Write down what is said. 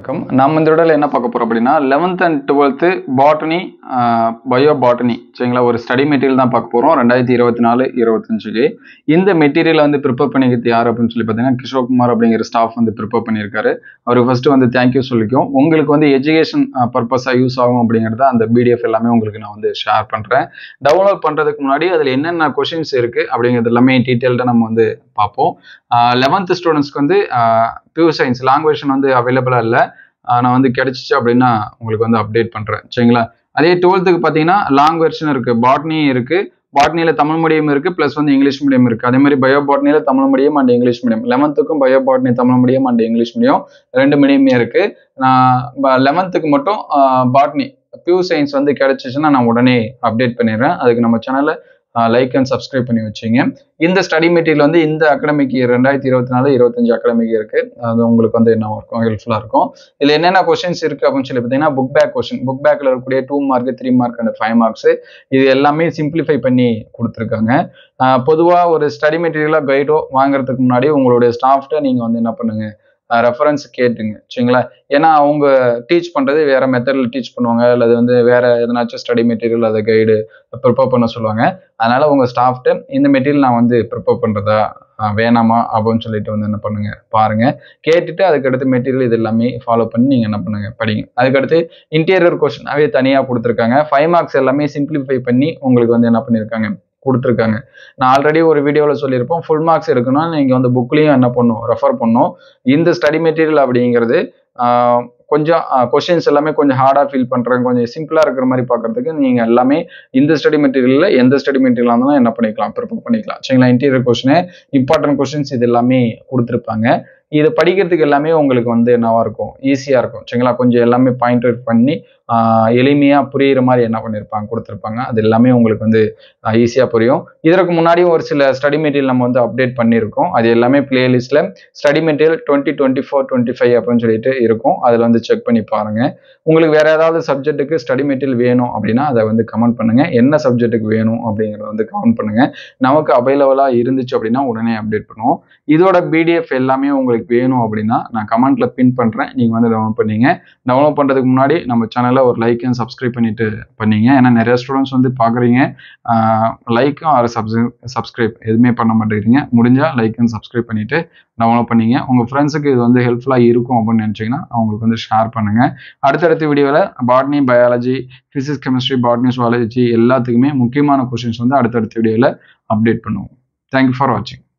வணக்கம் நம்ம இந்த விடல என்ன பார்க்க போறோம் அப்படின்னா eleventh and twelfth botany bio botany சரிங்களா ஒரு ஸ்டடி மெட்டீரியல் தான் பார்க்க போறோம் ரெண்டாயிரத்தி இருபத்தி நாலு இருபத்தஞ்சுக்கு இந்த மெட்டீரியலை வந்து ப்ரிப்பேர் பண்ணிக்கிறது யார் அப்படின்னு சொல்லி பார்த்தீங்கன்னா கிஷோர்குமார் அப்படிங்கிற ஸ்டாஃப் வந்து ப்ரிப்பேர் பண்ணியிருக்காரு அவருக்கு ஃபர்ஸ்ட் வந்து தேங்க்யூ சொல்லிக்கும் உங்களுக்கு வந்து எஜுகேஷன் பர்பஸாக யூஸ் ஆகும் அப்படிங்கிறத அந்த பிடிஎஃப் எல்லாமே உங்களுக்கு நான் வந்து ஷேர் பண்ணுறேன் டவுன்லோட் பண்ணுறதுக்கு முன்னாடி அதில் என்னென்ன கொஷின்ஸ் இருக்குது அப்படிங்கிறது எல்லாமே டீட்டெயில்டாக நம்ம வந்து பார்ப்போம் லெவன்த் ஸ்டூடெண்ட்ஸ்க்கு வந்து பியூர் சயின்ஸ் லாங்குவேஜ் வந்து அவைலபிளாக இல்லை நான் வந்து கிடைச்சிச்சு அப்படின்னா உங்களுக்கு வந்து அப்டேட் பண்ணுறேன் சரிங்களா அதே டுவெல்த்துக்கு பார்த்தீங்கன்னா லாங் வெர்ஷன் இருக்குது பாட்னி இருக்குது பாட்னியில் தமிழ் மீடியம் இருக்குது ப்ளஸ் வந்து இங்கிலீஷ் மீடியம் இருக்குது அதே மாதிரி பயோ பாட்னியில் Tamil medium and English medium லெவன்த்துக்கும் bio botany Tamil medium and English medium ரெண்டு மீடியமே இருக்குது நான் லெவன்த்துக்கு மட்டும் பாட்னி பியூர் சயின்ஸ் வந்து கிடைச்சிச்சுன்னா நான் உடனே அப்டேட் பண்ணிடுறேன் அதுக்கு நம்ம சேனலை லைக் அண்ட் சப்ஸ்கிரைப் பண்ணி வச்சுங்க இந்த ஸ்டடி மெட்டீரியல் வந்து இந்த அகாடமிக் ரெண்டாயிரத்தி இருபத்தி நாலு இருபத்தஞ்சு அகாடமிக் இருக்கு அது உங்களுக்கு வந்து என்ன இருக்கும் ஹெல்ப்ஃபுல்லாக இருக்கும் இதில் என்னென்ன கொஸ்டின்ஸ் இருக்கு அப்படின்னு சொல்லி பார்த்தீங்கன்னா புக் பேக் கொஸ்டின் புக் பேக்கில் இருக்கக்கூடிய two mark three mark and five marks இது எல்லாமே சிம்பிளிஃபை பண்ணி கொடுத்துருக்காங்க பொதுவாக ஒரு ஸ்டடி மெட்டீரியலாக கைடோ வாங்குறதுக்கு முன்னாடி உங்களுடைய ஸ்டாஃப்ட்ட நீங்கள் வந்து என்ன பண்ணுங்க ரெஃபரன்ஸ் கேட்டுங்க சரிங்களா ஏன்னா அவங்க டீச் பண்ணுறது வேற மெத்தடில் டீச் பண்ணுவாங்க அல்லது வந்து வேற எதனாச்சும் ஸ்டடி மெட்டீரியல் அதை கைடு ப்ரிப்பேர் பண்ண சொல்லுவாங்க அதனால உங்க ஸ்டாஃப்ட்டு இந்த மெட்டீரியல் நான் வந்து ப்ரிப்பேர் பண்ணுறதா வேணாமா அப்படின்னு சொல்லிட்டு வந்து என்ன பண்ணுங்க பாருங்க கேட்டுட்டு அதுக்கடுத்து மெட்டீரியல் இது எல்லாமே ஃபாலோ பண்ணி நீங்கள் என்ன பண்ணுங்க படிங்க அதுக்கடுத்து இன்டீரியர் கொஸ்டினாவே தனியாக கொடுத்துருக்காங்க ஃபைவ் மார்க்ஸ் எல்லாமே சிம்பிளிஃபை பண்ணி உங்களுக்கு வந்து என்ன பண்ணியிருக்காங்க கொடுத்துருக்காங்க நான் ஆல்ரெடி ஒரு வீடியோவில் சொல்லியிருப்போம் ஃபுல் மார்க்ஸ் இருக்குன்னா நீங்கள் வந்து புக்லேயும் என்ன பண்ணும் ரெஃபர் பண்ணும் இந்த ஸ்டடி மெட்டீரியல் அப்படிங்கிறது கொஞ்சம் கொஷின்ஸ் எல்லாமே கொஞ்சம் ஹார்டாக ஃபீல் பண்ணுறேன் கொஞ்சம் சிம்பிளாக இருக்கிற மாதிரி பார்க்குறதுக்கு நீங்கள் எல்லாமே இந்த ஸ்டடி மெட்டீரியலில் எந்த ஸ்டடி மெட்டீரியலாக இருந்தாலும் என்ன பண்ணிக்கலாம் ப்ரிப்பேர் பண்ணிக்கலாம் சரிங்களா இன்டீரியர் கொஷினு இம்பார்ட்டன்ட் கொஷின்ஸ் இது எல்லாமே கொடுத்துருப்பாங்க இது படிக்கிறதுக்கு எல்லாமே உங்களுக்கு வந்து என்னவா இருக்கும் ஈஸியாக இருக்கும் சரிங்களா கொஞ்சம் எல்லாமே பாயிண்ட் அவுட் பண்ணி எளிமையாக புரியிற மாதிரி என்ன பண்ணியிருப்பாங்க கொடுத்துருப்பாங்க அது எல்லாமே உங்களுக்கு வந்து ஈஸியாக புரியும் இதற்கு முன்னாடியும் ஒரு சில ஸ்டடி மெட்டீரியல் நம்ம வந்து அப்டேட் பண்ணியிருக்கோம் அது எல்லாமே பிளேலிஸ்ட்டில் study material twenty twenty four twenty five அப்படின்னு சொல்லிட்டு இருக்கும் அதில் வந்து செக் பண்ணி பாருங்கள் உங்களுக்கு வேற ஏதாவது சப்ஜெக்ட்டுக்கு ஸ்டடி மெட்டீரியல் வேணும் அப்படின்னா அதை வந்து கமெண்ட் பண்ணுங்க என்ன சப்ஜெக்ட்டுக்கு வேணும் அப்படிங்கிறத வந்து கமெண்ட் பண்ணுங்க நமக்கு அவைலபிளாக இருந்துச்சு அப்படின்னா உடனே அப்டேட் பண்ணுவோம் இதோட பிடிஎஃப் எல்லாமே உங்களுக்கு வேணும் அப்படின்னா நான் கமெண்ட்ல பின் பண்ணுறேன் நீங்கள் வந்து டவுன்லோட் பண்ணீங்க டவுன்லோட் பண்ணுறதுக்கு முன்னாடி நம்ம சேனலில் ஒரு லைக் அண்ட் சப்ஸ்கிரைப் பண்ணிட்டு பண்ணீங்க ஏன்னா நிறைய ஸ்டூடெண்ட்ஸ் வந்து பார்க்குறீங்க லைக்கும் ஆறு சப்ஸ்கிரைப் சப்ஸ்கிரைப் எதுவுமே பண்ண மாட்டேங்கிறீங்க முடிஞ்சால் லைக் அண்ட் சப்ஸ்கிரைப் பண்ணிட்டு டவுன்லோட் பண்ணீங்க உங்கள் ஃப்ரெண்ட்ஸுக்கு இது வந்து ஹெல்ப்ஃபுல்லாக இருக்கும் அப்படின்னு நினச்சிங்கன்னா அவங்களுக்கு வந்து ஷேர் பண்ணுங்க அடுத்தடுத்த வீடியோவில் botany biology physics chemistry botany zoology எல்லாத்துக்குமே முக்கியமான கொஷின்ஸ் வந்து அடுத்தடுத்த வீடியோவில் அப்டேட் பண்ணுவோம் தேங்க்யூ ஃபார் வாட்சிங்